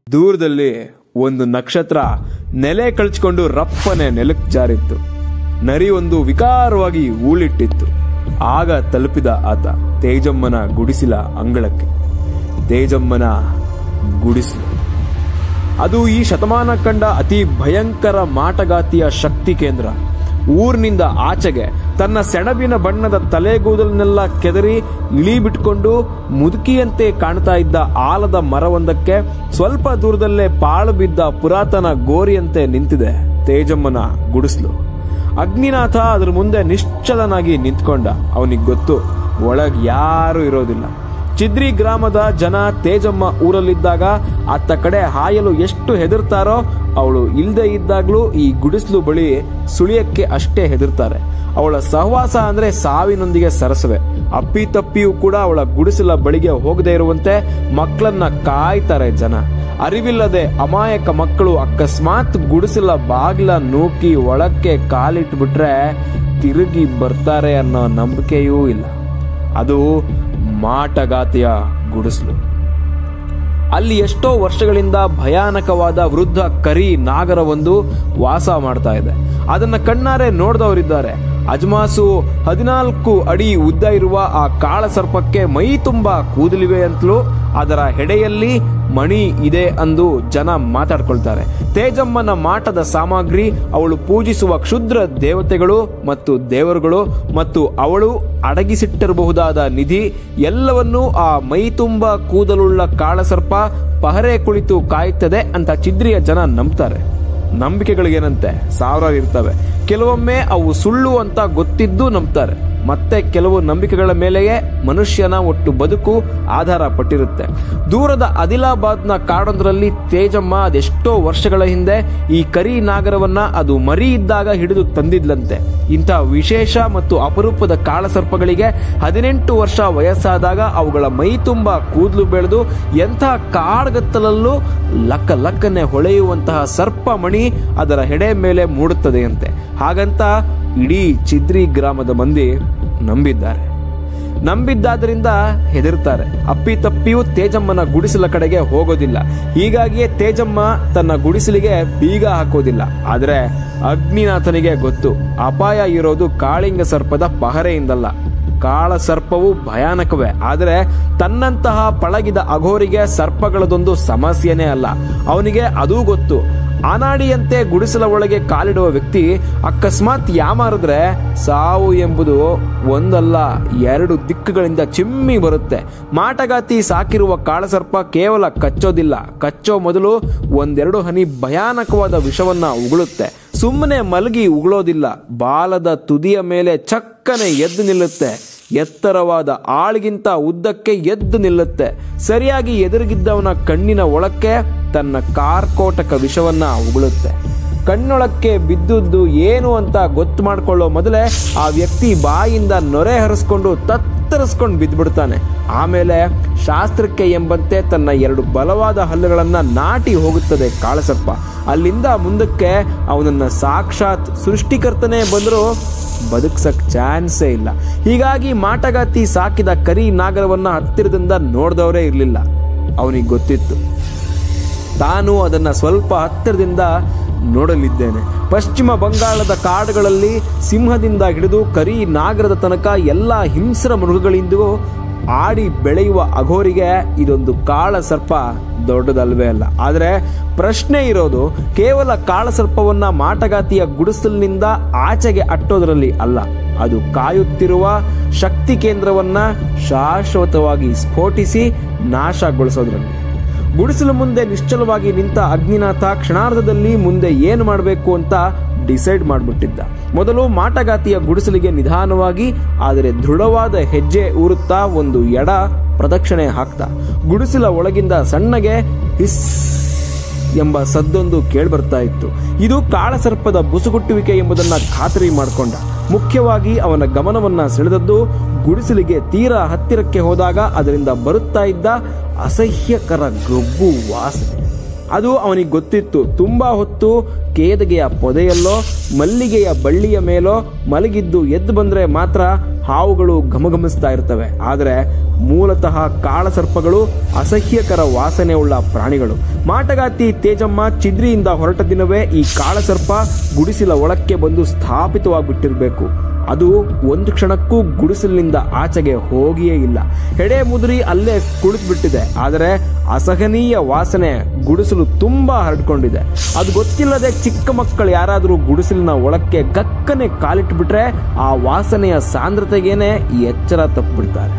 ದೂರದಲ್ಲಿ ಒಂದು ನಕ್ಷತ್ರ ನೆಲೆ ಕಳ್ಚಿಕೊಂಡು ರಪ್ಪನೆ ನೆಲಕ್ಕೆ ಜಾರಿತ್ತು ನರಿ ಒಂದು ವಿಕಾರವಾಗಿ ಊಳಿಟ್ಟಿತ್ತು ಆಗ ತಲುಪಿದ ಆತ ತೇಜಮ್ಮನ ಗುಡಿಸಿಲ ಅಂಗಳಕ್ಕೆ ತೇಜಮ್ಮನ ಗುಡಿಸಲು ಅದು ಈ ಶತಮಾನ ಕಂಡ ಅತಿ ಭಯಂಕರ ಮಾಟಗಾತಿಯ ಶಕ್ತಿ ಕೇಂದ್ರ ಊರಿನಿಂದ ಆಚೆಗೆ ತನ್ನ ಸೆಣಬಿನ ಬಣ್ಣದ ತಲೆಗೂದಲನ್ನೆಲ್ಲ ಕೆದರಿ ಇಳಿ ಬಿಟ್ಕೊಂಡು ಮುದುಕಿಯಂತೆ ಕಾಣ್ತಾ ಇದ್ದ ಆಲದ ಮರವೊಂದಕ್ಕೆ ಸ್ವಲ್ಪ ದೂರದಲ್ಲೇ ಪಾಳು ಬಿದ್ದ ಪುರಾತನ ಗೋರಿಯಂತೆ ನಿಂತಿದೆ ತೇಜಮ್ಮನ ಗುಡಿಸ್ಲು ಅಗ್ನಿನಾಥ ಅದ್ರ ಮುಂದೆ ನಿಶ್ಚಲನಾಗಿ ನಿಂತ್ಕೊಂಡ ಅವನಿಗೆ ಗೊತ್ತು ಒಳಗ್ ಯಾರೂ ಇರೋದಿಲ್ಲ ಚಿದ್ರಿ ಗ್ರಾಮದ ಜನ ತೇಜಮ್ಮ ಊರಲ್ಲಿದ್ದಾಗ ಅತ್ತ ಕಡೆ ಹಾಯಲು ಎಷ್ಟು ಹೆದರ್ತಾರೋ ಅವಳು ಇಲ್ದೇ ಇದ್ದಾಗ್ಲೂ ಈ ಗುಡಿಸ್ಲು ಬಳಿ ಸುಳಿಯಕ್ಕೆ ಅಷ್ಟೇ ಹೆದರ್ತಾರೆ ಅವಳ ಸಹವಾಸ ಅಂದ್ರೆ ಸಾವಿನೊಂದಿಗೆ ಸರಸವೆ ಅಪ್ಪಿ ತಪ್ಪಿಯೂ ಕೂಡ ಅವಳ ಗುಡಿಸಲ ಬಳಿಗೆ ಹೋಗದೆ ಇರುವಂತೆ ಮಕ್ಕಳನ್ನ ಕಾಯ್ತಾರೆ ಜನ ಅರಿವಿಲ್ಲದೆ ಅಮಾಯಕ ಮಕ್ಕಳು ಅಕಸ್ಮಾತ್ ಗುಡಿಸಲ ಬಾಗಿಲ ನೂಕಿ ಒಳಕ್ಕೆ ಕಾಲಿಟ್ಬಿಟ್ರೆ ತಿರುಗಿ ಬರ್ತಾರೆ ಅನ್ನೋ ನಂಬಿಕೆಯೂ ಇಲ್ಲ ಅದು ಮಾಟಗಾತಿಯ ಗುಡಿಸಲು ಅಲ್ಲಿ ಎಷ್ಟೋ ವರ್ಷಗಳಿಂದ ಭಯಾನಕವಾದ ವೃದ್ಧ ಕರಿ ನಾಗರವೊಂದು ವಾಸ ಮಾಡ್ತಾ ಇದೆ ಅದನ್ನ ಕಣ್ಣಾರೆ ನೋಡಿದವರಿದ್ದಾರೆ ಅಜ್ಮಾಸು ಹದಿನಾಲ್ಕು ಅಡಿ ಉದ್ದ ಇರುವ ಆ ಕಾಳ ಸರ್ಪಕ್ಕೆ ಮೈ ತುಂಬ ಕೂದಲಿವೆ ಅಂತಲೂ ಅದರ ಹೆಡೆಯಲ್ಲಿ ಮಣಿ ಇದೆ ಅಂದು ಜನ ಮಾತಾಡ್ಕೊಳ್ತಾರೆ ತೇಜಮ್ಮನ ಮಾಟದ ಸಾಮಗ್ರಿ ಅವಳು ಪೂಜಿಸುವ ಕ್ಷುದ್ರ ದೇವತೆಗಳು ಮತ್ತು ದೇವರುಗಳು ಮತ್ತು ಅವಳು ಅಡಗಿಸಿಟ್ಟಿರಬಹುದಾದ ನಿಧಿ ಎಲ್ಲವನ್ನೂ ಆ ಮೈ ತುಂಬ ಕೂದಲುಳ್ಳ ಕಾಳಸರ್ಪ ಪಹರೆ ಕುಳಿತು ಕಾಯುತ್ತದೆ ಅಂತ ಚಿದ್ರಿಯ ಜನ ನಂಬ್ತಾರೆ ನಂಬಿಕೆಗಳಿಗೇನಂತೆ ಸಾವಿರಾರು ಇರ್ತವೆ ಕೆಲವೊಮ್ಮೆ ಅವು ಸುಳ್ಳು ಅಂತ ಗೊತ್ತಿದ್ದು ನಂಬ್ತಾರೆ ಮತ್ತೆ ಕೆಲವು ನಂಬಿಕೆಗಳ ಮೇಲೆಯೇ ಮನುಷ್ಯನ ಒಟ್ಟು ಬದುಕು ಆಧಾರ ಪಟ್ಟಿರುತ್ತೆ ದೂರದ ಆದಿಲಾಬಾದ್ನ ಕಾಡೊಂದರಲ್ಲಿ ತೇಜಮ್ಮ ಅದೆಷ್ಟೋ ವರ್ಷಗಳ ಹಿಂದೆ ಈ ಕರಿ ನಾಗರವನ್ನ ಅದು ಮರಿ ಇದ್ದಾಗ ಹಿಡಿದು ತಂದಿದ್ಲಂತೆ ಇಂಥ ವಿಶೇಷ ಮತ್ತು ಅಪರೂಪದ ಕಾಳಸರ್ಪಗಳಿಗೆ ಹದಿನೆಂಟು ವರ್ಷ ವಯಸ್ಸಾದಾಗ ಅವುಗಳ ಮೈ ತುಂಬ ಕೂದಲು ಬೆಳೆದು ಎಂಥ ಕಾಡ್ಗತ್ತಲಲ್ಲೂ ಲಕ್ಕ ಲಕ್ಕನೆ ಹೊಳೆಯುವಂತಹ ಸರ್ಪ ಮಣಿ ಅದರ ಹೆಡೆ ಮೇಲೆ ಮೂಡುತ್ತದೆಯಂತೆ ಹಾಗಂತ ಇಡೀ ಚಿದ್ರಿ ಗ್ರಾಮದ ಮಂದಿ ನಂಬಿದ್ದಾರೆ ನಂಬಿದ್ದಾದ್ರಿಂದ ಹೆದರ್ತಾರೆ ಅಪ್ಪಿ ತಪ್ಪಿಯೂ ತೇಜಮ್ಮನ ಗುಡಿಸಲ ಕಡೆಗೆ ಹೋಗೋದಿಲ್ಲ ಹೀಗಾಗಿಯೇ ತೇಜಮ್ಮ ತನ್ನ ಗುಡಿಸಲಿಗೆ ಬೀಗ ಹಾಕೋದಿಲ್ಲ ಆದರೆ ಅಗ್ನಿನಾಥನಿಗೆ ಗೊತ್ತು ಅಪಾಯ ಇರೋದು ಕಾಳಿಂಗ ಸರ್ಪದ ಪಹರೆಯಿಂದಲ್ಲ ಕಾಳ ಸರ್ಪವು ಭಯಾನಕವೇ ಆದರೆ ತನ್ನಂತಹ ಪಳಗಿದ ಅಘೋರಿಗೆ ಸರ್ಪಗಳದೊಂದು ಸಮಸ್ಯೆನೇ ಅಲ್ಲ ಅವನಿಗೆ ಅದೂ ಗೊತ್ತು ಅನಾಡಿಯಂತೆ ಗುಡಿಸಲ ಒಳಗೆ ಕಾಲಿಡುವ ವ್ಯಕ್ತಿ ಅಕಸ್ಮಾತ್ ಯಾಮಾರಿದ್ರೆ ಸಾವು ಎಂಬುದು ಒಂದಲ್ಲ ಎರಡು ದಿಕ್ಕುಗಳಿಂದ ಚಿಮ್ಮಿ ಬರುತ್ತೆ ಮಾಟಗಾತಿ ಸಾಕಿರುವ ಕಾಳಸರ್ಪ ಕೇವಲ ಕಚ್ಚೋದಿಲ್ಲ ಕಚ್ಚೋ ಮೊದಲು ಒಂದೆರಡು ಹನಿ ಭಯಾನಕವಾದ ವಿಷವನ್ನ ಉಗುಳುತ್ತೆ ಸುಮ್ಮನೆ ಮಲಗಿ ಉಗುಳೋದಿಲ್ಲ ಬಾಲದ ತುದಿಯ ಮೇಲೆ ಚಕ್ಕನೆ ಎದ್ದು ನಿಲ್ಲುತ್ತೆ ಎತ್ತರವಾದ ಆಳಿಗಿಂತ ಉದ್ದಕ್ಕೆ ಎದ್ದು ನಿಲ್ಲುತ್ತೆ ಸರಿಯಾಗಿ ಎದುರಿಗಿದ್ದವನ ಕಣ್ಣಿನ ಒಳಕ್ಕೆ ತನ್ನ ಕಾರ್ಕೋಟಕ ವಿಷವನ್ನ ಉಗುಳುತ್ತೆ ಕಣ್ಣೊಳಕ್ಕೆ ಬಿದ್ದುದ್ದು ಏನು ಅಂತ ಗೊತ್ತು ಮಾಡ್ಕೊಳ್ಳೋ ಮೊದಲೇ ಆ ವ್ಯಕ್ತಿ ಬಾಯಿಂದ ನೊರೆ ಹರಿಸ್ಕೊಂಡು ತತ್ತರಿಸ್ಕೊಂಡು ಬಿದ್ದ್ಬಿಡ್ತಾನೆ ಆಮೇಲೆ ಶಾಸ್ತ್ರಕ್ಕೆ ಎಂಬಂತೆ ತನ್ನ ಎರಡು ಬಲವಾದ ಹಲ್ಲುಗಳನ್ನ ನಾಟಿ ಹೋಗುತ್ತದೆ ಕಾಳಸರ್ಪ ಅಲ್ಲಿಂದ ಮುಂದಕ್ಕೆ ಅವನನ್ನ ಸಾಕ್ಷಾತ್ ಸೃಷ್ಟಿಕರ್ತನೇ ಬಂದರೂ ಬದುಕ್ಸಕ್ ಚಾನ್ಸೇ ಇಲ್ಲ ಹೀಗಾಗಿ ಮಾಟಗಾತಿ ಸಾಕಿದ ಕರಿ ನಾಗರವನ್ನ ಹತ್ತಿರದಿಂದ ನೋಡ್ದವರೇ ಇರಲಿಲ್ಲ ಅವನಿಗೆ ಗೊತ್ತಿತ್ತು ತಾನು ಅದನ್ನ ಸ್ವಲ್ಪ ಹತ್ತಿರದಿಂದ ನೋಡಲಿದ್ದೇನೆ ಪಶ್ಚಿಮ ಬಂಗಾಳದ ಕಾಡುಗಳಲ್ಲಿ ಸಿಂಹದಿಂದ ಹಿಡಿದು ಕರಿ ನಾಗರದ ತನಕ ಎಲ್ಲ ಹಿಂಸ್ರ ಮೃಗಗಳಿಂದೂ ಆಡಿ ಬೆಳೆಯುವ ಅಘೋರಿಗೆ ಇದೊಂದು ಕಾಳ ಸರ್ಪ ದೊಡ್ಡದಲ್ವೇ ಅಲ್ಲ ಆದರೆ ಪ್ರಶ್ನೆ ಇರೋದು ಕೇವಲ ಕಾಳಸರ್ಪವನ್ನ ಮಾಟಗಾತಿಯ ಗುಡಿಸಲಿನಿಂದ ಆಚೆಗೆ ಅಟ್ಟೋದರಲ್ಲಿ ಅಲ್ಲ ಅದು ಕಾಯುತ್ತಿರುವ ಶಕ್ತಿ ಕೇಂದ್ರವನ್ನ ಶಾಶ್ವತವಾಗಿ ಸ್ಫೋಟಿಸಿ ನಾಶಗೊಳಿಸೋದ್ರಲ್ಲಿ ಗುಡಿಸಲು ಮುಂದೆ ನಿಶ್ಚಲವಾಗಿ ನಿಂತ ಅಗ್ನಿನಾಥ ಕ್ಷಣಾರ್ಧದಲ್ಲಿ ಮುಂದೆ ಏನು ಮಾಡಬೇಕು ಅಂತ ಡಿಸೈಡ್ ಮಾಡಿಬಿಟ್ಟಿದ್ದ ಮೊದಲು ಮಾಟಗಾತಿಯ ಗುಡಿಸಲಿಗೆ ನಿಧಾನವಾಗಿ ಆದರೆ ದೃಢವಾದ ಹೆಜ್ಜೆ ಊರುತ್ತಾ ಒಂದು ಎಡ ಪ್ರದಕ್ಷಿಣೆ ಹಾಕ್ತಾ ಗುಡಿಸಲ ಒಳಗಿಂದ ಸಣ್ಣಗೆ ಹಿಸ್ ಎಂಬ ಸದ್ದೊಂದು ಕೇಳ್ಬರ್ತಾ ಇತ್ತು ಇದು ಕಾಳಸರ್ಪದ ಬುಸುಗುಟ್ಟುವಿಕೆ ಎಂಬುದನ್ನ ಖಾತರಿ ಮಾಡಿಕೊಂಡ ಮುಖ್ಯವಾಗಿ ಅವನ ಗಮನವನ್ನ ಸೆಳೆದದ್ದು ಗುಡಿಸಲಿಗೆ ತೀರಾ ಹತ್ತಿರಕ್ಕೆ ಹೋದಾಗ ಅದರಿಂದ ಬರುತ್ತಾ ಇದ್ದ ಅಸಹ್ಯಕರ ಗಬ್ಬು ವಾಸನೆ ಅದು ಅವನಿಗೆ ಗೊತ್ತಿತ್ತು ತುಂಬಾ ಹೊತ್ತು ಕೇದಗೆಯ ಪೊದೆಯಲ್ಲೋ ಮಲ್ಲಿಗೆಯ ಬಳ್ಳಿಯ ಮೇಲೋ ಮಲಗಿದ್ದು ಎದ್ದು ಬಂದ್ರೆ ಮಾತ್ರ ಹಾವುಗಳು ಘಮಘಮಿಸ್ತಾ ಇರ್ತವೆ ಆದರೆ ಮೂಲತಃ ಕಾಳಸರ್ಪಗಳು ಅಸಹ್ಯಕರ ವಾಸನೆ ಉಳ್ಳ ಪ್ರಾಣಿಗಳು ಮಾಟಗಾತಿ ತೇಜಮ್ಮ ಚಿದ್ರಿಯಿಂದ ಹೊರಟ ದಿನವೇ ಈ ಕಾಳಸರ್ಪ ಗುಡಿಸಿಲ ಒಳಕ್ಕೆ ಬಂದು ಸ್ಥಾಪಿತವಾಗಿಬಿಟ್ಟಿರಬೇಕು ಅದು ಒಂದು ಕ್ಷಣಕ್ಕೂ ಗುಡಿಸಲಿನಿಂದ ಆಚೆಗೆ ಹೋಗಿಯೇ ಇಲ್ಲ ಹೆಡೆ ಮುದುರಿ ಅಲ್ಲೇ ಕುಳಿತುಬಿಟ್ಟಿದೆ ಆದರೆ ಅಸಹನೀಯ ವಾಸನೆ ಗುಡಿಸಲು ತುಂಬಾ ಹರಡ್ಕೊಂಡಿದೆ ಅದು ಗೊತ್ತಿಲ್ಲದೆ ಚಿಕ್ಕ ಮಕ್ಕಳು ಯಾರಾದರೂ ಗುಡಿಸಲಿನ ಒಳಕ್ಕೆ ಗಕ್ಕನೆ ಕಾಲಿಟ್ಬಿಟ್ರೆ ಆ ವಾಸನೆಯ ಸಾಂದ್ರತೆಗೇನೆ ಈ ಎಚ್ಚರ ತಪ್ಪಿಬಿಡ್ತಾರೆ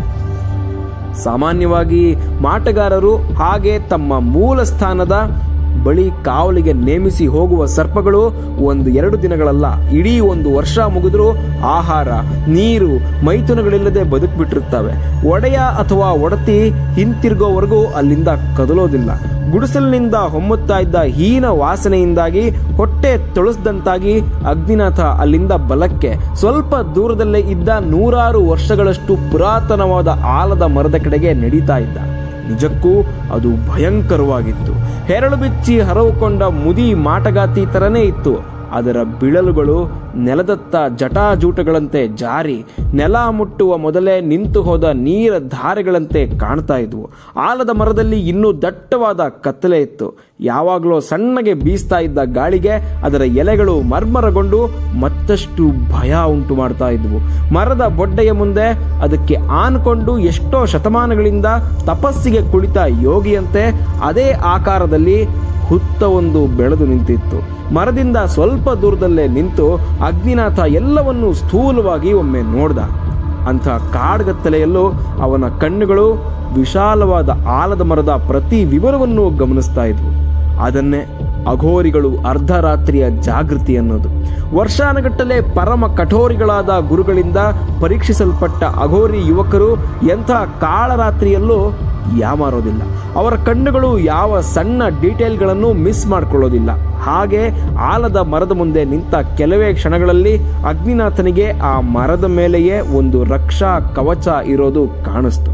ಸಾಮಾನ್ಯವಾಗಿ ಮಾಟಗಾರರು ಹಾಗೆ ತಮ್ಮ ಮೂಲ ಸ್ಥಾನದ ಬಳಿ ಕಾವಲಿಗೆ ನೇಮಿಸಿ ಹೋಗುವ ಸರ್ಪಗಳು ಒಂದು ಎರಡು ದಿನಗಳಲ್ಲ ಇಡೀ ಒಂದು ವರ್ಷ ಮುಗಿದ್ರೂ ಆಹಾರ ನೀರು ಮೈಥುನಗಳಿಲ್ಲದೆ ಬದುಕ್ಬಿಟ್ಟಿರ್ತವೆ ಒಡೆಯ ಅಥವಾ ಒಡತಿ ಹಿಂತಿರುಗೋವರೆಗೂ ಅಲ್ಲಿಂದ ಕದಲೋದಿಲ್ಲ ಗುಡಿಸಲಿನಿಂದ ಹೊಮ್ಮುತ್ತಾ ಇದ್ದ ಹೀನ ವಾಸನೆಯಿಂದಾಗಿ ಹೊಟ್ಟೆ ತೊಳಸ್ದಂತಾಗಿ ಅಗ್ನಿನಾಥ ಅಲ್ಲಿಂದ ಬಲಕ್ಕೆ ಸ್ವಲ್ಪ ದೂರದಲ್ಲೇ ಇದ್ದ ನೂರಾರು ವರ್ಷಗಳಷ್ಟು ಪುರಾತನವಾದ ಆಲದ ಮರದ ಕಡೆಗೆ ನಡೀತಾ ಇದ್ದ ನಿಜಕ್ಕೂ ಅದು ಭಯಂಕರವಾಗಿತ್ತು ಹೆರಳು ಬಿಚ್ಚಿ ಹರವುಕೊಂಡ ಮುದಿ ಮಾಟಗಾತಿ ತರನೇ ಇತ್ತು ಅದರ ಬಿಳಲುಗಳು ನೆಲದತ್ತ ಜಟಾಜೂಟಗಳಂತೆ ಜಾರಿ ನೆಲ ಮುಟ್ಟುವ ಮೊದಲೇ ನಿಂತು ಹೋದ ನೀರ ಧಾರೆಗಳಂತೆ ಕಾಣ್ತಾ ಇದ್ವು ಆಲದ ಮರದಲ್ಲಿ ಇನ್ನೂ ದಟ್ಟವಾದ ಕತ್ತಲೆ ಇತ್ತು ಯಾವಾಗಲೂ ಸಣ್ಣಗೆ ಬೀಸ್ತಾ ಇದ್ದ ಗಾಳಿಗೆ ಅದರ ಎಲೆಗಳು ಮರ್ಮರಗೊಂಡು ಮತ್ತಷ್ಟು ಭಯ ಉಂಟು ಮಾಡ್ತಾ ಇದ್ವು ಮರದ ಬೊಡ್ಡೆಯ ಮುಂದೆ ಅದಕ್ಕೆ ಆನ್ಕೊಂಡು ಎಷ್ಟೋ ಶತಮಾನಗಳಿಂದ ತಪಸ್ಸಿಗೆ ಕುಳಿತ ಯೋಗಿಯಂತೆ ಅದೇ ಆಕಾರದಲ್ಲಿ ಹುತ್ತ ಒಂದು ಬೆಳೆದು ನಿಂತಿತ್ತು ಮರದಿಂದ ಸ್ವಲ್ಪ ದೂರದಲ್ಲೇ ನಿಂತು ಅಗ್ನಿನಾಥ ಎಲ್ಲವನ್ನೂ ಸ್ಥೂಲವಾಗಿ ಒಮ್ಮೆ ನೋಡ್ದ ಅಂಥ ಕಾಡ್ಗತ್ತಲೆಯಲ್ಲೂ ಅವನ ಕಣ್ಣುಗಳು ವಿಶಾಲವಾದ ಆಲದ ಮರದ ಪ್ರತಿ ವಿವರವನ್ನು ಗಮನಿಸ್ತಾ ಇದ್ವು ಅದನ್ನೇ ಅಘೋರಿಗಳು ಅರ್ಧರಾತ್ರಿಯ ಜಾಗೃತಿ ಅನ್ನೋದು ವರ್ಷಾನುಗಟ್ಟಲೆ ಪರಮ ಕಠೋರಿಗಳಾದ ಗುರುಗಳಿಂದ ಪರೀಕ್ಷಿಸಲ್ಪಟ್ಟ ಅಘೋರಿ ಯುವಕರು ಎಂಥ ಕಾಳರಾತ್ರಿಯಲ್ಲೂ ಯಾಮಾರೋದಿಲ್ಲ ಅವರ ಕಣ್ಣುಗಳು ಯಾವ ಸಣ್ಣ ಡೀಟೇಲ್ಗಳನ್ನು ಮಿಸ್ ಮಾಡ್ಕೊಳ್ಳೋದಿಲ್ಲ ಹಾಗೆ ಆಲದ ಮರದ ಮುಂದೆ ನಿಂತ ಕೆಲವೇ ಕ್ಷಣಗಳಲ್ಲಿ ಅಗ್ನಿನಾಥನಿಗೆ ಆ ಮರದ ಮೇಲೆಯೇ ಒಂದು ರಕ್ಷಾ ಕವಚ ಇರೋದು ಕಾಣಿಸ್ತು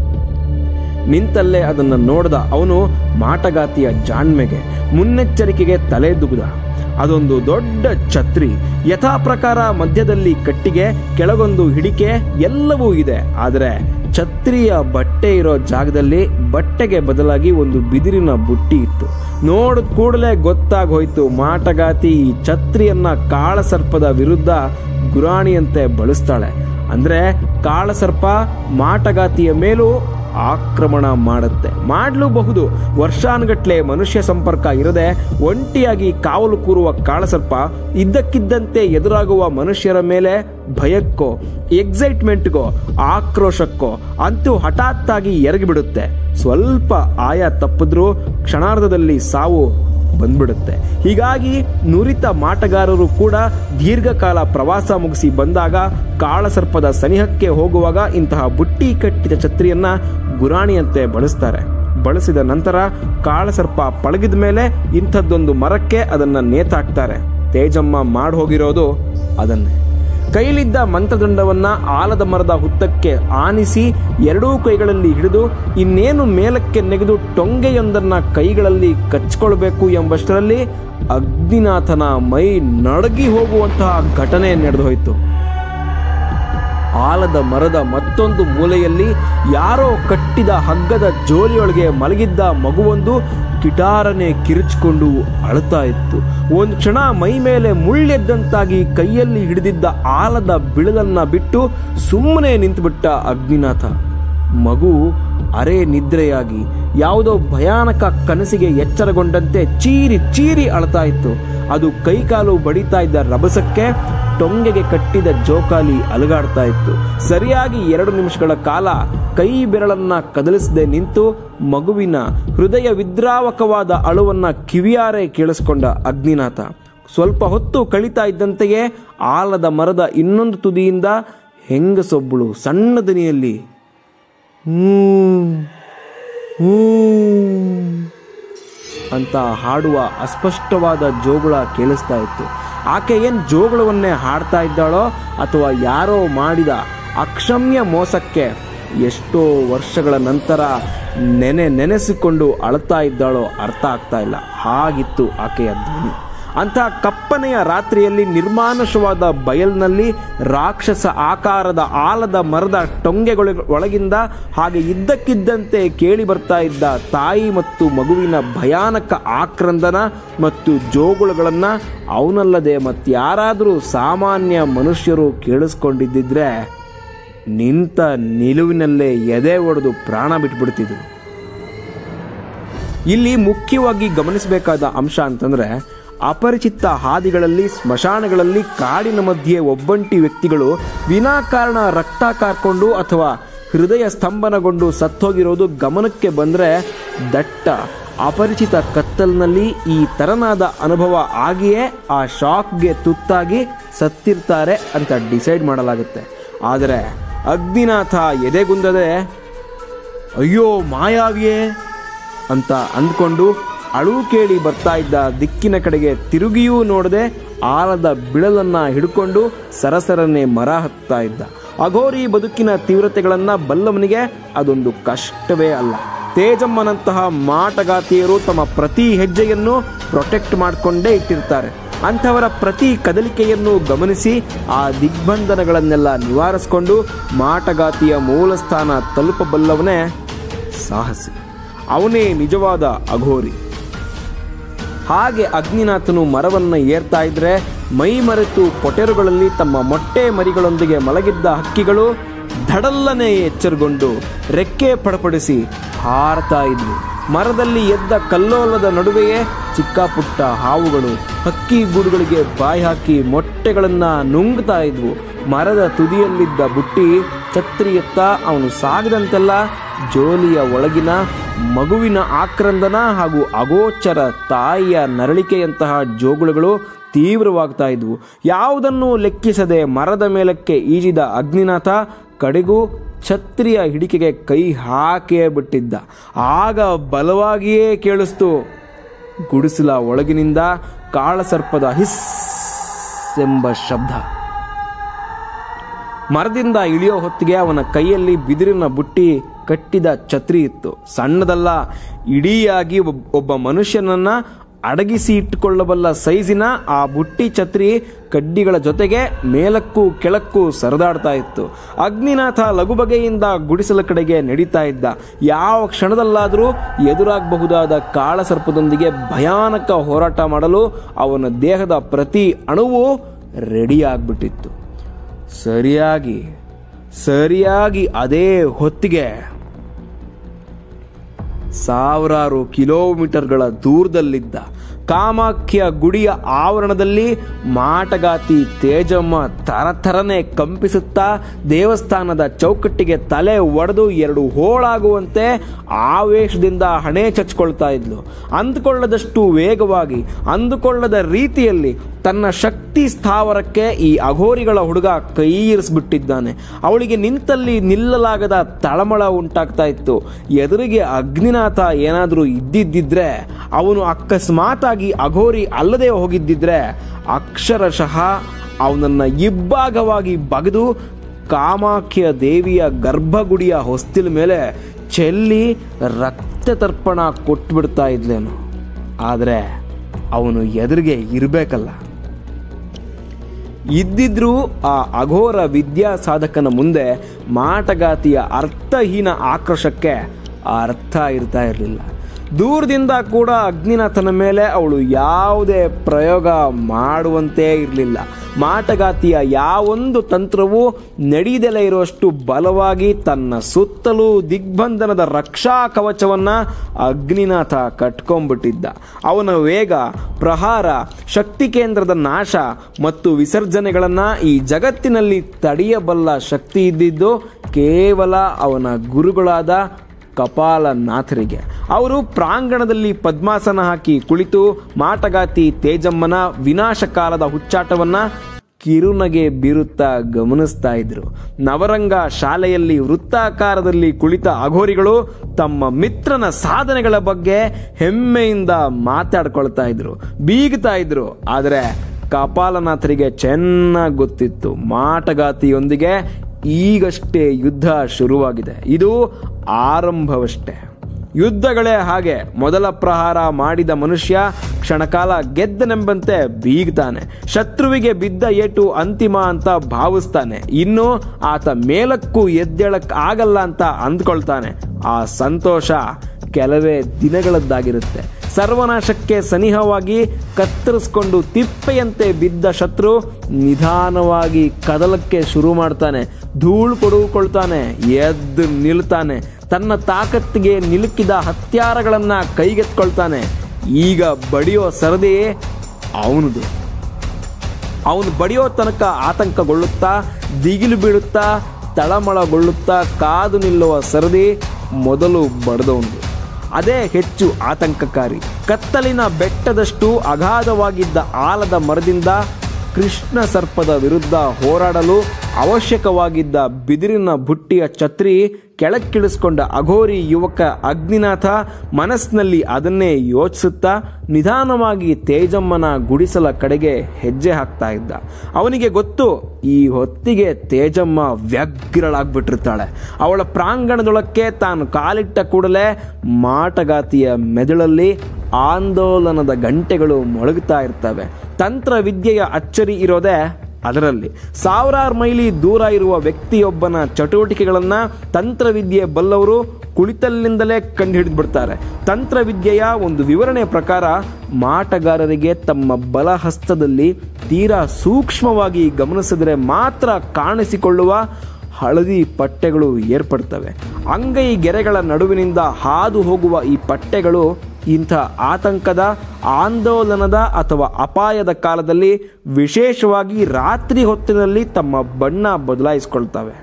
ನಿಂತಲ್ಲೇ ಅದನ್ನು ನೋಡ್ದ ಅವನು ಮಾಟಗಾತಿಯ ಜಾಣ್ಮೆಗೆ ಮುನ್ನೆಚ್ಚರಿಕೆಗೆ ತಲೆ ದುಗ್ದ ಅದೊಂದು ದೊಡ್ಡ ಛತ್ರಿ ಯಥಾ ಪ್ರಕಾರ ಮಧ್ಯದಲ್ಲಿ ಕಟ್ಟಿಗೆ ಕೆಳಗೊಂದು ಹಿಡಿಕೆ ಎಲ್ಲವೂ ಇದೆ ಆದರೆ ಛತ್ರಿಯ ಬಟ್ಟೆ ಇರೋ ಜಾಗದಲ್ಲಿ ಬಟ್ಟೆಗೆ ಬದಲಾಗಿ ಒಂದು ಬಿದಿರಿನ ಬುಟ್ಟಿ ಇತ್ತು ನೋಡಿದ ಕೂಡಲೇ ಗೊತ್ತಾಗೋಯ್ತು ಮಾಟಗಾತಿ ಈ ಛತ್ರಿಯನ್ನ ಕಾಳಸರ್ಪದ ವಿರುದ್ಧ ಗುರಾಣಿಯಂತೆ ಬಳಸ್ತಾಳೆ ಅಂದ್ರೆ ಕಾಳಸರ್ಪ ಮಾಟಗಾತಿಯ ಮೇಲೂ ಆಕ್ರಮಣ ಮಾಡುತ್ತೆ ಮಾಡಲೂಬಹುದು ವರ್ಷಾನುಗಟ್ಲೆ ಮನುಷ್ಯ ಸಂಪರ್ಕ ಇರದೆ ಒಂಟಿಯಾಗಿ ಕಾವಲು ಕೂರುವ ಕಾಳಸರ್ಪ ಇದ್ದಕ್ಕಿದ್ದಂತೆ ಎದುರಾಗುವ ಮನುಷ್ಯರ ಮೇಲೆ ಭಯಕ್ಕೋ ಎಕ್ಸೈಟ್ಮೆಂಟ್ಗೋ ಆಕ್ರೋಶಕ್ಕೋ ಅಂತೂ ಹಠಾತ್ತಾಗಿ ಎರಗಿಬಿಡುತ್ತೆ ಸ್ವಲ್ಪ ಆಯ ತಪ್ಪಿದ್ರೂ ಕ್ಷಣಾರ್ಧದಲ್ಲಿ ಸಾವು ಬಂದ್ಬಿಡುತ್ತೆ ಹೀಗಾಗಿ ನುರಿತ ಮಾಟಗಾರರು ಕೂಡ ದೀರ್ಘಕಾಲ ಪ್ರವಾಸ ಮುಗಿಸಿ ಬಂದಾಗ ಕಾಳಸರ್ಪದ ಸನಿಹಕ್ಕೆ ಹೋಗುವಾಗ ಇಂತಹ ಬುಟ್ಟಿ ಕಟ್ಟಿದ ಛತ್ರಿಯನ್ನ ಗುರಾಣಿಯಂತೆ ಬಳಸ್ತಾರೆ ಬಳಸಿದ ನಂತರ ಕಾಳಸರ್ಪ ಪಳಗಿದ ಮೇಲೆ ಇಂಥದ್ದೊಂದು ಮರಕ್ಕೆ ಅದನ್ನ ನೇತಾಕ್ತಾರೆ ತೇಜಮ್ಮ ಮಾಡಿ ಹೋಗಿರೋದು ಅದನ್ನೇ ಕೈಲಿದ್ದ ಮಂತ್ರದಂಡವನ್ನ ಆಲದ ಮರದ ಹುತ್ತಕ್ಕೆ ಆನಿಸಿ ಎರಡೂ ಕೈಗಳಲ್ಲಿ ಹಿಡಿದು ಇನ್ನೇನು ಮೇಲಕ್ಕೆ ನೆಗೆದು ಟೊಂಗೆಯೊಂದನ್ನ ಕೈಗಳಲ್ಲಿ ಕಚ್ಕೊಳ್ಬೇಕು ಎಂಬಷ್ಟರಲ್ಲಿ ಅಗ್ನಿನಾಥನ ಮೈ ನಡಗಿ ಹೋಗುವಂತಹ ಘಟನೆ ನಡೆದು ಹೋಯಿತು ಆಲದ ಮರದ ಮತ್ತೊಂದು ಮೂಲೆಯಲ್ಲಿ ಯಾರೋ ಕಟ್ಟಿದ ಹಗ್ಗದ ಜೋಲಿಯೊಳಗೆ ಮಲಗಿದ್ದ ಮಗುವೊಂದು ಕಿಟಾರನೆ ಕಿರಿಚಿಕೊಂಡು ಅಳುತ್ತಾ ಇತ್ತು ಒಂದು ಕ್ಷಣ ಮೈ ಮೇಲೆ ಮುಳ್ಳೆದ್ದಂತಾಗಿ ಕೈಯಲ್ಲಿ ಹಿಡಿದಿದ್ದ ಆಲದ ಬಿಳಲನ್ನ ಬಿಟ್ಟು ಸುಮ್ಮನೆ ನಿಂತುಬಿಟ್ಟ ಅಗ್ನಿನಾಥ ಮಗು ಅರೆ ನಿದ್ರೆಯಾಗಿ ಯಾವುದೋ ಭಯಾನಕ ಕನಸಿಗೆ ಎಚ್ಚರಗೊಂಡಂತೆ ಚೀರಿ ಚೀರಿ ಅಳ್ತಾ ಇತ್ತು ಅದು ಕೈಕಾಲು ಬಡಿತಾ ಇದ್ದ ರಭಸಕ್ಕೆ ಟೊಂಗೆಗೆ ಕಟ್ಟಿದ ಜೋಕಾಲಿ ಅಲುಗಾಡ್ತಾ ಇತ್ತು ಸರಿಯಾಗಿ ಎರಡು ನಿಮಿಷಗಳ ಕಾಲ ಕೈ ಬೆರಳನ್ನ ಕದಲಿಸದೆ ನಿಂತು ಮಗುವಿನ ಹೃದಯ ವಿದ್ರಾವಕವಾದ ಅಳುವನ್ನ ಕಿವಿಯಾರೆ ಕೇಳಿಸ್ಕೊಂಡ ಅಗ್ನಿನಾಥ ಸ್ವಲ್ಪ ಹೊತ್ತು ಕಳೀತಾ ಇದ್ದಂತೆಯೇ ಆಲದ ಮರದ ಇನ್ನೊಂದು ತುದಿಯಿಂದ ಹೆಂಗಸೊಬ್ಬಳು ಸಣ್ಣ ದನಿಯಲ್ಲಿ ಹ್ಮ್ ಹ್ಮ್ ಅಂತ ಹಾಡುವ ಅಸ್ಪಷ್ಟವಾದ ಜೋಗುಳ ಕೇಳಿಸ್ತಾ ಇತ್ತು ಆಕೆ ಏನು ಜೋಗುಳವನ್ನೇ ಹಾಡ್ತಾ ಇದ್ದಾಳೋ ಅಥವಾ ಯಾರೋ ಮಾಡಿದ ಅಕ್ಷಮ್ಯ ಮೋಸಕ್ಕೆ ಎಷ್ಟೋ ವರ್ಷಗಳ ನಂತರ ನೆನೆ ನೆನೆಸಿಕೊಂಡು ಅಳ್ತಾ ಇದ್ದಾಳೋ ಅರ್ಥ ಆಗ್ತಾ ಇಲ್ಲ ಹಾಗಿತ್ತು ಆಕೆಯ ಧ್ವನಿ ಅಂತಹ ಕಪ್ಪನೆಯ ರಾತ್ರಿಯಲ್ಲಿ ನಿರ್ಮಾನುಷವಾದ ಬಯಲ್ನಲ್ಲಿ ರಾಕ್ಷಸ ಆಕಾರದ ಆಲದ ಮರದ ಟೊಂಗೆಗಳ ಒಳಗಿಂದ ಹಾಗೆ ಇದ್ದಕ್ಕಿದ್ದಂತೆ ಕೇಳಿ ಬರ್ತಾ ಇದ್ದ ತಾಯಿ ಮತ್ತು ಮಗುವಿನ ಭಯಾನಕ ಆಕ್ರಂದನ ಮತ್ತು ಜೋಗುಳಗಳನ್ನು ಅವನಲ್ಲದೆ ಮತ್ತಾರಾದರೂ ಸಾಮಾನ್ಯ ಮನುಷ್ಯರು ಕೇಳಿಸ್ಕೊಂಡಿದ್ದಿದ್ರೆ ನಿಂತ ನಿಲುವಿನಲ್ಲೇ ಎದೆ ಒಡೆದು ಪ್ರಾಣ ಬಿಟ್ಬಿಡ್ತಿದ್ರು ಇಲ್ಲಿ ಮುಖ್ಯವಾಗಿ ಗಮನಿಸಬೇಕಾದ ಅಂಶ ಅಂತಂದ್ರೆ ಅಪರಿಚಿತ ಹಾದಿಗಳಲ್ಲಿ ಸ್ಮಶಾನಗಳಲ್ಲಿ ಕಾಡಿನ ಮಧ್ಯೆ ಒಬ್ಬಂಟಿ ವ್ಯಕ್ತಿಗಳು ವಿನಾಕಾರಣ ರಕ್ತ ಕಾರ್ಕೊಂಡು ಅಥವಾ ಹೃದಯ ಸ್ತಂಭನಗೊಂಡು ಸತ್ತೋಗಿರೋದು ಗಮನಕ್ಕೆ ಬಂದರೆ ದಟ್ಟ ಅಪರಿಚಿತ ಕತ್ತಲಿನಲ್ಲಿ ಈ ತರನಾದ ಅನುಭವ ಆಗಿಯೇ ಆ ಶಾಕ್ಗೆ ತುತ್ತಾಗಿ ಸತ್ತಿರ್ತಾರೆ ಅಂತ ಡಿಸೈಡ್ ಮಾಡಲಾಗುತ್ತೆ ಆದರೆ ಅಗ್ನಿನಾಥ ಎದೆಗುಂದದೆ ಅಯ್ಯೋ ಮಾಯಾವಿಯೇ ಅಂತ ಅಂದ್ಕೊಂಡು ಅಳು ಕೇಳಿ ಬರ್ತಾ ಇದ್ದ ದಿಕ್ಕಿನ ಕಡೆಗೆ ತಿರುಗಿಯೂ ನೋಡದೆ ಆಲದ ಬಿಳಲನ್ನ ಹಿಡ್ಕೊಂಡು ಸರಸರನೆ ಮರ ಹತ್ತಾ ಇದ್ದ ಅಘೋರಿ ಬದುಕಿನ ತೀವ್ರತೆಗಳನ್ನ ಬಲ್ಲವನಿಗೆ ಅದೊಂದು ಕಷ್ಟವೇ ಅಲ್ಲ ತೇಜಮ್ಮನಂತಹ ಮಾಟಗಾತಿಯರು ತಮ್ಮ ಪ್ರತಿ ಹೆಜ್ಜೆಯನ್ನು ಪ್ರೊಟೆಕ್ಟ್ ಮಾಡಿಕೊಂಡೇ ಇಟ್ಟಿರ್ತಾರೆ ಅಂಥವರ ಪ್ರತಿ ಕದಲಿಕೆಯನ್ನು ಗಮನಿಸಿ ಆ ದಿಗ್ಬಂಧನಗಳನ್ನೆಲ್ಲ ನಿವಾರಿಸಿಕೊಂಡು ಮಾಟಗಾತಿಯ ಮೂಲಸ್ಥಾನ ತಲುಪಬಲ್ಲವನೇ ಸಾಹಸಿ ಅವನೇ ನಿಜವಾದ ಅಘೋರಿ ಹಾಗೆ ಅಗ್ನಿನಾಥನು ಮರವನ್ನು ಏರ್ತಾ ಇದ್ರೆ ಮೈ ಮರೆತು ಪೊಟೆರುಗಳಲ್ಲಿ ತಮ್ಮ ಮೊಟ್ಟೆ ಮರಿಗಳೊಂದಿಗೆ ಮಲಗಿದ್ದ ಹಕ್ಕಿಗಳು ಧಡಲ್ಲನೆ ಎಚ್ಚರಗೊಂಡು ರೆಕ್ಕೆ ಪಡಪಡಿಸಿ ಹಾರತಾ ಇದ್ವು ಮರದಲ್ಲಿ ಎದ್ದ ಕಲ್ಲೋಲದ ನಡುವೆಯೇ ಚಿಕ್ಕ ಪುಟ್ಟ ಹಾವುಗಳು ಹಕ್ಕಿ ಗೂಡುಗಳಿಗೆ ಬಾಯಿ ಹಾಕಿ ಮೊಟ್ಟೆಗಳನ್ನ ನುಂಗ್ತಾ ಇದ್ವು ಮರದ ತುದಿಯಲ್ಲಿದ್ದ ಬುಟ್ಟಿ ಛತ್ರಿಯತ್ತ ಅವನು ಸಾಗದಂತೆಲ್ಲ ಜೋಲಿಯ ಒಳಗಿನ ಮಗುವಿನ ಆಕ್ರಂದನ ಹಾಗೂ ಅಗೋಚರ ತಾಯಿಯ ನರಳಿಕೆಯಂತಹ ಜೋಗುಳುಗಳು ತೀವ್ರವಾಗ್ತಾ ಇದ್ವು ಯಾವುದನ್ನು ಲೆಕ್ಕಿಸದೆ ಮರದ ಮೇಲಕ್ಕೆ ಈಜಿದ ಅಗ್ನಿನಾಥ ಕಡೆಗೂ ಛತ್ರಿಯ ಹಿಡಿಕೆಗೆ ಕೈ ಹಾಕಿಯೇ ಬಿಟ್ಟಿದ್ದ ಆಗ ಬಲವಾಗಿಯೇ ಕೇಳಿಸ್ತು ಗುಡಿಸಲ ಒಳಗಿನಿಂದ ಕಾಳಸರ್ಪದ ಹಿಸ್ ಎಂಬ ಶಬ್ದ ಮರದಿಂದ ಇಳಿಯೋ ಹೊತ್ತಿಗೆ ಅವನ ಕೈಯಲ್ಲಿ ಬಿದಿರಿನ ಬುಟ್ಟಿ ಕಟ್ಟಿದ ಛತ್ರಿ ಇತ್ತು ಸಣ್ಣದಲ್ಲ ಇಡೀಯಾಗಿ ಒಬ್- ಒಬ್ಬ ಮನುಷ್ಯನನ್ನ ಅಡಗಿಸಿ ಇಟ್ಟುಕೊಳ್ಳಬಲ್ಲ ಸೈಜಿನ ಆ ಬುಟ್ಟಿ ಛತ್ರಿ ಕಡ್ಡಿಗಳ ಜೊತೆಗೆ ಮೇಲಕ್ಕೂ ಕೆಳಕ್ಕೂ ಸರದಾಡ್ತಾ ಇತ್ತು ಅಗ್ನಿನಾಥ ಲಘುಬಗೆಯಿಂದ ಗುಡಿಸಲ ಕಡೆಗೆ ನಡೀತಾ ಇದ್ದ ಯಾವ ಕ್ಷಣದಲ್ಲಾದರೂ ಎದುರಾಗಬಹುದಾದ ಕಾಳಸರ್ಪದೊಂದಿಗೆ ಭಯಾನಕ ಹೋರಾಟ ಮಾಡಲು ಅವನ ದೇಹದ ಪ್ರತಿ ಅಣುವು ರೆಡಿಯಾಗ್ಬಿಟ್ಟಿತ್ತು ಸರಿಯಾಗಿ ಸರಿಯಾಗಿ ಅದೇ ಹೊತ್ತಿಗೆ ಸಾವಿರಾರು ಕಿಲೋಮೀಟರ್ಗಳ ದೂರದಲ್ಲಿದ್ದ ಕಾಮಾಖ್ಯ ಗುಡಿಯ ಆವರಣದಲ್ಲಿ ಮಾಟಗಾತಿ ತೇಜಮ್ಮ ತರತರನೆ ಕಂಪಿಸುತ್ತಾ ದೇವಸ್ಥಾನದ ಚೌಕಟ್ಟಿಗೆ ತಲೆ ಒಡೆದು ಎರಡು ಹೋಳಾಗುವಂತೆ ಆವೇಶದಿಂದ ಹಣೆ ಚಚ್ಕೊಳ್ತಾ ಇದ್ಲು ಅಂದುಕೊಳ್ಳದಷ್ಟು ವೇಗವಾಗಿ ಅಂದುಕೊಳ್ಳದ ರೀತಿಯಲ್ಲಿ ತನ್ನ ಶಕ್ತಿ ಸ್ಥಾವರಕ್ಕೆ ಈ ಅಘೋರಿಗಳ ಹುಡುಗ ಕೈ ಇರಿಸ್ಬಿಟ್ಟಿದ್ದಾನೆ ಅವಳಿಗೆ ನಿಂತಲ್ಲಿ ನಿಲ್ಲಲಾಗದ ತಳಮಳ ಉಂಟಾಗ್ತಾ ಇತ್ತು ಎದುರಿಗೆ ಅಗ್ನಿನಾಥ ಏನಾದರೂ ಇದ್ದಿದ್ದಿದ್ರೆ ಅವನು ಅಕಸ್ಮಾತಾಗಿ ಅಘೋರಿ ಅಲ್ಲದೆ ಹೋಗಿದ್ದಿದ್ರೆ ಅಕ್ಷರಶಃ ಅವನನ್ನ ಇಬ್ಬಾಗವಾಗಿ ಬಗೆದು ಕಾಮಾಖ್ಯ ದೇವಿಯ ಗರ್ಭಗುಡಿಯ ಹೊಸ್ತಿಲ ಮೇಲೆ ಚೆಲ್ಲಿ ರಕ್ತ ತರ್ಪಣ ಕೊಟ್ಬಿಡ್ತಾ ಇದ್ಲೇನು ಆದರೆ ಅವನು ಎದುರಿಗೆ ಇರಬೇಕಲ್ಲ ಇದ್ದಿದ್ರೂ ಆ ಅಘೋರ ವಿದ್ಯಾ ಸಾಧಕನ ಮುಂದೆ ಮಾಟಗಾತಿಯ ಅರ್ಥಹೀನ ಆಕ್ರೋಶಕ್ಕೆ ಅರ್ಥ ಇರ್ತಾ ಇರಲಿಲ್ಲ ದೂರದಿಂದ ಕೂಡ ಅಗ್ನಿನಾಥನ ಮೇಲೆ ಅವಳು ಯಾವುದೇ ಪ್ರಯೋಗ ಮಾಡುವಂತೆ ಇರಲಿಲ್ಲ ಮಾಟಗಾತಿಯ ಯಾವೊಂದು ತಂತ್ರವೂ ನಡೆಯದಲೇ ಇರುವಷ್ಟು ಬಲವಾಗಿ ತನ್ನ ಸುತ್ತಲೂ ದಿಗ್ಬಂಧನದ ರಕ್ಷಾ ಕವಚವನ್ನ ಅಗ್ನಿನಾಥ ಕಟ್ಕೊಂಡ್ಬಿಟ್ಟಿದ್ದ ಅವನ ವೇಗ ಪ್ರಹಾರ ಶಕ್ತಿ ಕೇಂದ್ರದ ನಾಶ ಮತ್ತು ವಿಸರ್ಜನೆಗಳನ್ನ ಈ ಜಗತ್ತಿನಲ್ಲಿ ತಡೆಯಬಲ್ಲ ಶಕ್ತಿ ಇದ್ದಿದ್ದು ಕೇವಲ ಅವನ ಗುರುಗಳಾದ ಕಪಾಲನಾಥರಿಗೆ ಅವರು ಪ್ರಾಂಗಣದಲ್ಲಿ ಪದ್ಮಾಸನ ಹಾಕಿ ಕುಳಿತು ಮಾಟಗಾತಿ ತೇಜಮ್ಮನ ವಿನಾಶಕಾಲದ ಹುಚ್ಚಾಟವನ್ನ ಕಿರುನಗೆ ಬೀರುತ್ತಾ ಗಮನಿಸ್ತಾ ಇದ್ರು ನವರಂಗ ಶಾಲೆಯಲ್ಲಿ ವೃತ್ತಾಕಾರದಲ್ಲಿ ಕುಳಿತ ಅಘೋರಿಗಳು ತಮ್ಮ ಮಿತ್ರನ ಸಾಧನೆಗಳ ಬಗ್ಗೆ ಹೆಮ್ಮೆಯಿಂದ ಮಾತಾಡ್ಕೊಳ್ತಾ ಇದ್ರು ಬೀಗ್ತಾ ಇದ್ರು ಆದರೆ ಕಪಾಲನಾಥರಿಗೆ ಚೆನ್ನಾಗಿ ಗೊತ್ತಿತ್ತು ಮಾಟಗಾತಿಯೊಂದಿಗೆ ಈಗಷ್ಟೇ ಯುದ್ಧ ಶುರುವಾಗಿದೆ ಇದು ಆರಂಭವಷ್ಟೇ ಯುದ್ಧಗಳೇ ಹಾಗೆ ಮೊದಲ ಪ್ರಹಾರ ಮಾಡಿದ ಮನುಷ್ಯ ಕ್ಷಣಕಾಲ ಗೆದ್ದನೆಂಬಂತೆ ಬೀಗ್ತಾನೆ ಶತ್ರುವಿಗೆ ಬಿದ್ದ ಏಟು ಅಂತಿಮ ಅಂತ ಭಾವಿಸ್ತಾನೆ ಇನ್ನು ಆತ ಮೇಲಕ್ಕೂ ಎದ್ದೇಳಕ್ ಆಗಲ್ಲ ಅಂತ ಅಂದ್ಕೊಳ್ತಾನೆ ಆ ಸಂತೋಷ ಕೆಲವೇ ದಿನಗಳದ್ದಾಗಿರುತ್ತೆ ಸರ್ವನಾಶಕ್ಕೆ ಸನಿಹವಾಗಿ ಕತ್ತರಿಸ್ಕೊಂಡು ತಿಪ್ಪೆಯಂತೆ ಬಿದ್ದ ಶತ್ರು ನಿಧಾನವಾಗಿ ಕದಲಕ್ಕೆ ಶುರು ಮಾಡ್ತಾನೆ ಧೂಳು ಕೊಡುಕೊಳ್ತಾನೆ ಎದ್ದು ನಿಲ್ತಾನೆ ತನ್ನ ತಾಕತ್ತಿಗೆ ನಿಲುಕಿದ ಹತ್ಯಾರಗಳನ್ನ ಕೈಗೆತ್ಕೊಳ್ತಾನೆ ಈಗ ಬಡಿಯೋ ಸರದಿಯೇ ಅವನದು ಅವನು ಬಡಿಯೋ ತನಕ ಆತಂಕಗೊಳ್ಳುತ್ತಾ ದಿಗಿಲು ಬೀಳುತ್ತಾ ತಳಮಳಗೊಳ್ಳುತ್ತಾ ಕಾದು ನಿಲ್ಲುವ ಸರದಿ ಮೊದಲು ಬಡದವನು ಅದೇ ಹೆಚ್ಚು ಆತಂಕಕಾರಿ ಕತ್ತಲಿನ ಬೆಟ್ಟದಷ್ಟು ಅಗಾಧವಾಗಿದ್ದ ಆಲದ ಮರದಿಂದ ಕೃಷ್ಣ ಸರ್ಪದ ವಿರುದ್ಧ ಹೋರಾಡಲು ಅವಶ್ಯಕವಾಗಿದ್ದ ಬಿದಿರಿನ ಬುಟ್ಟಿಯ ಛತ್ರಿ ಕೆಳಕ್ಕಿಳಿಸ್ಕೊಂಡ ಅಘೋರಿ ಯುವಕ ಅಗ್ನಿನಾಥ ಮನಸ್ಸಿನಲ್ಲಿ ಅದನ್ನೇ ಯೋಚಿಸುತ್ತಾ ನಿಧಾನವಾಗಿ ತೇಜಮ್ಮನ ಗುಡಿಸಲ ಕಡೆಗೆ ಹೆಜ್ಜೆ ಹಾಕ್ತಾ ಇದ್ದ ಅವನಿಗೆ ಗೊತ್ತು ಈ ಹೊತ್ತಿಗೆ ತೇಜಮ್ಮ ವ್ಯಗ್ರಳಾಗ್ಬಿಟ್ಟಿರ್ತಾಳೆ ಅವಳ ಪ್ರಾಂಗಣದೊಳಕ್ಕೆ ತಾನು ಕಾಲಿಟ್ಟ ಕೂಡಲೇ ಮಾಟಗಾತಿಯ ಮೆದುಳಲ್ಲಿ ಆಂದೋಲನದ ಗಂಟೆಗಳು ಮೊಳಗುತ್ತಾ ಇರ್ತವೆ ತಂತ್ರವಿದ್ಯೆಯ ಅಚ್ಚರಿ ಇರೋದೇ ಅದರಲ್ಲಿ ಸಾವಿರಾರು ಮೈಲಿ ದೂರ ಇರುವ ವ್ಯಕ್ತಿಯೊಬ್ಬನ ಚಟುವಟಿಕೆಗಳನ್ನು ತಂತ್ರವಿದ್ಯೆ ಬಲ್ಲವರು ಕುಳಿತಲ್ಲಿಂದಲೇ ಕಂಡುಹಿಡಿದು ಬಿಡ್ತಾರೆ ತಂತ್ರವಿದ್ಯೆಯ ಒಂದು ವಿವರಣೆ ಪ್ರಕಾರ ಮಾಟಗಾರರಿಗೆ ತಮ್ಮ ಬಲಹಸ್ತದಲ್ಲಿ ತೀರಾ ಸೂಕ್ಷ್ಮವಾಗಿ ಗಮನಿಸಿದರೆ ಮಾತ್ರ ಕಾಣಿಸಿಕೊಳ್ಳುವ ಹಳದಿ ಪಟ್ಟೆಗಳು ಏರ್ಪಡ್ತವೆ ಅಂಗೈ ಗೆರೆಗಳ ನಡುವಿನಿಂದ ಹಾದು ಹೋಗುವ ಈ ಪಟ್ಟೆಗಳು ಇಂಥ ಆತಂಕದ ಆಂದೋಲನದ ಅಥವಾ ಅಪಾಯದ ಕಾಲದಲ್ಲಿ ವಿಶೇಷವಾಗಿ ರಾತ್ರಿ ಹೊತ್ತಿನಲ್ಲಿ ತಮ್ಮ ಬಣ್ಣ ಬದಲಾಯಿಸಿಕೊಳ್ತವೆ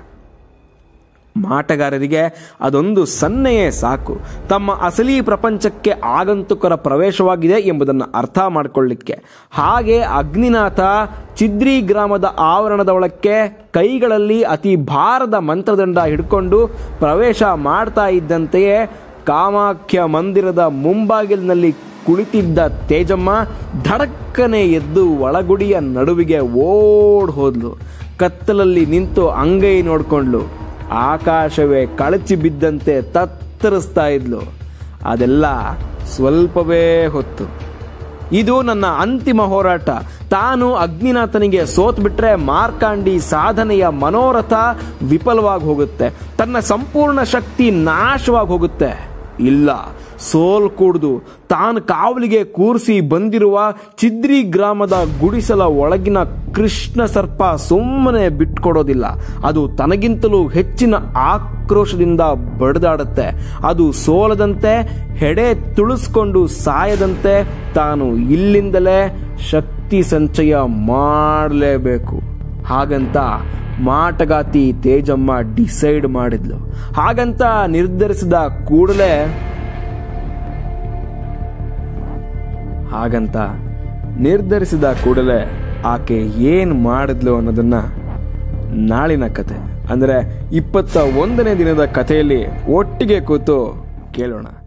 ಮಾಟಗಾರರಿಗೆ ಅದೊಂದು ಸನ್ನೆಯೇ ಸಾಕು ತಮ್ಮ ಅಸಲಿ ಪ್ರಪಂಚಕ್ಕೆ ಆಗಂತುಕರ ಪ್ರವೇಶವಾಗಿದೆ ಎಂಬುದನ್ನು ಅರ್ಥ ಮಾಡಿಕೊಳ್ಳಿಕ್ಕೆ ಹಾಗೆ ಅಗ್ನಿನಾಥ ಚಿದ್ರಿ ಗ್ರಾಮದ ಆವರಣದ ಒಳಕ್ಕೆ ಕೈಗಳಲ್ಲಿ ಅತಿ ಭಾರದ ಮಂತ್ರದಂಡ ಹಿಡ್ಕೊಂಡು ಪ್ರವೇಶ ಮಾಡ್ತಾ ಇದ್ದಂತೆಯೇ ಕಾಮಾಖ್ಯ ಮಂದಿರದ ಮುಂಬಾಗಿಲಿನಲ್ಲಿ ಕುಳಿತಿದ್ದ ತೇಜಮ್ಮ ಧಡಕ್ಕನೆ ಎದ್ದು ಒಳಗುಡಿಯ ನಡುವಿಗೆ ಓಡ್ ಹೋದ್ಲು ಕತ್ತಲಲ್ಲಿ ನಿಂತು ಅಂಗೈ ನೋಡ್ಕೊಂಡ್ಲು ಆಕಾಶವೇ ಕಳಚಿ ಬಿದ್ದಂತೆ ತತ್ತರಿಸ್ತಾ ಇದ್ಲು ಅದೆಲ್ಲ ಸ್ವಲ್ಪವೇ ಹೊತ್ತು ಇದು ನನ್ನ ಅಂತಿಮ ಹೋರಾಟ ತಾನು ಅಗ್ನಿನಾಥನಿಗೆ ಸೋತ್ ಬಿಟ್ರೆ ಮಾರ್ಕಾಂಡಿ ಸಾಧನೆಯ ಮನೋರಥ ವಿಫಲವಾಗಿ ಹೋಗುತ್ತೆ ತನ್ನ ಸಂಪೂರ್ಣ ಶಕ್ತಿ ನಾಶವಾಗಿ ಹೋಗುತ್ತೆ ಇಲ್ಲ ಸೋಲ್ ಕೂಡ್ದು ತಾನು ಕಾವಲಿಗೆ ಕೂರಿಸಿ ಬಂದಿರುವ ಚಿದ್ರಿ ಗ್ರಾಮದ ಗುಡಿಸಲ ಒಳಗಿನ ಕೃಷ್ಣ ಸರ್ಪ ಸುಮ್ಮನೆ ಬಿಟ್ಕೊಡೋದಿಲ್ಲ ಅದು ತನಗಿಂತಲೂ ಹೆಚ್ಚಿನ ಆಕ್ರೋಶದಿಂದ ಬಡಿದಾಡುತ್ತೆ ಅದು ಸೋಲದಂತೆ ಹೆಡೆ ತುಳಿಸ್ಕೊಂಡು ಸಾಯದಂತೆ ತಾನು ಇಲ್ಲಿಂದಲೇ ಶಕ್ತಿ ಸಂಚಯ ಮಾಡಲೇಬೇಕು ಹಾಗಂತ ಮಾಟಗಾತಿ ತೇಜಮ್ಮ ಡಿಸೈಡ್ ಮಾಡಿದ್ಲು ಹಾಗಂತ ನಿರ್ಧರಿಸಿದ ಕೂಡಲೇ ಹಾಗಂತ ನಿರ್ಧರಿಸಿದ ಕೂಡಲೇ ಆಕೆ ಏನು ಮಾಡಿದ್ಲು ಅನ್ನೋದನ್ನ ನಾಳಿನ ಕತೆ ಅಂದರೆ ಇಪ್ಪತ್ತ ಒಂದನೇ ದಿನದ ಕಥೆಯಲ್ಲಿ ಒಟ್ಟಿಗೆ ಕೂತು ಕೇಳೋಣ